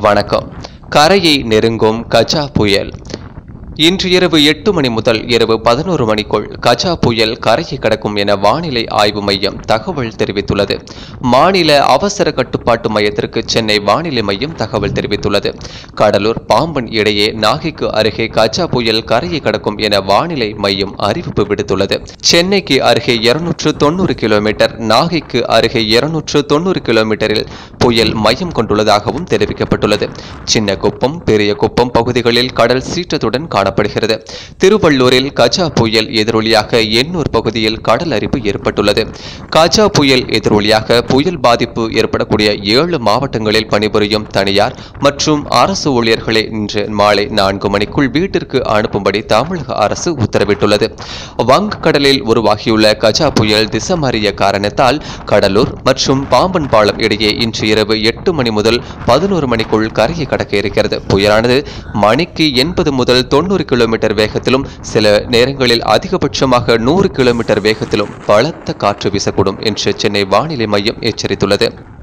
வணக்கம் கரையை நெருங்கும் கஜா புயல் இன்று இரவு எட்டு மணி முதல் இரவு பதினோரு மணிக்குள் கஜா புயல் கரையை கடக்கும் என வானிலை ஆய்வு மையம் தகவல் தெரிவித்துள்ளது மாநில அவசர கட்டுப்பாட்டு மையத்திற்கு சென்னை வானிலை மையம் தகவல் தெரிவித்துள்ளது கடலூர் பாம்பன் இடையே நாகைக்கு அருகே கஜா புயல் கரையை கடக்கும் என வானிலை மையம் அறிவிப்பு விடுத்துள்ளது சென்னைக்கு அருகே இருநூற்று தொண்ணூறு கிலோமீட்டர் நாகைக்கு அருகே இருநூற்று தொண்ணூறு கிலோமீட்டரில் புயல் மையம் கொண்டுள்ளதாகவும் தெரிவிக்கப்பட்டுள்ளது சின்ன குப்பம் பெரிய குப்பம் பகுதிகளில் கடல் சீற்றத்துடன் காணப்படுகிறது திருவள்ளூரில் கஜா புயல் எதிரொலியாக எண்ணூர் பகுதியில் கடல் அரிப்பு ஏற்பட்டுள்ளது கஜா புயல் எதிரொலியாக புயல் பாதிப்பு ஏற்படக்கூடிய ஏழு மாவட்டங்களில் பணிபுரியும் தனியார் மற்றும் அரசு ஊழியர்களை இன்று மாலை நான்கு மணிக்குள் வீட்டிற்கு அனுப்பும்படி தமிழக அரசு உத்தரவிட்டுள்ளது வங்கக்கடலில் உருவாகியுள்ள கஜா புயல் திசை மாறிய காரணத்தால் கடலூர் மற்றும் பாம்பன் பாலம் இடையே இன்று இரவு எட்டு மணி முதல் பதினோரு மணிக்குள் கரையை கடக்க இருக்கிறது புயலானது மணிக்கு எண்பது முதல் தொண்ணூறு கிலோமீட்டர் வேகத்திலும் சில நேரங்களில் அதிகபட்சமாக நூறு கிலோமீட்டர் வேகத்திலும் பலத்த காற்று வீசக்கூடும் என்று சென்னை வானிலை மையம் எச்சரித்துள்ளது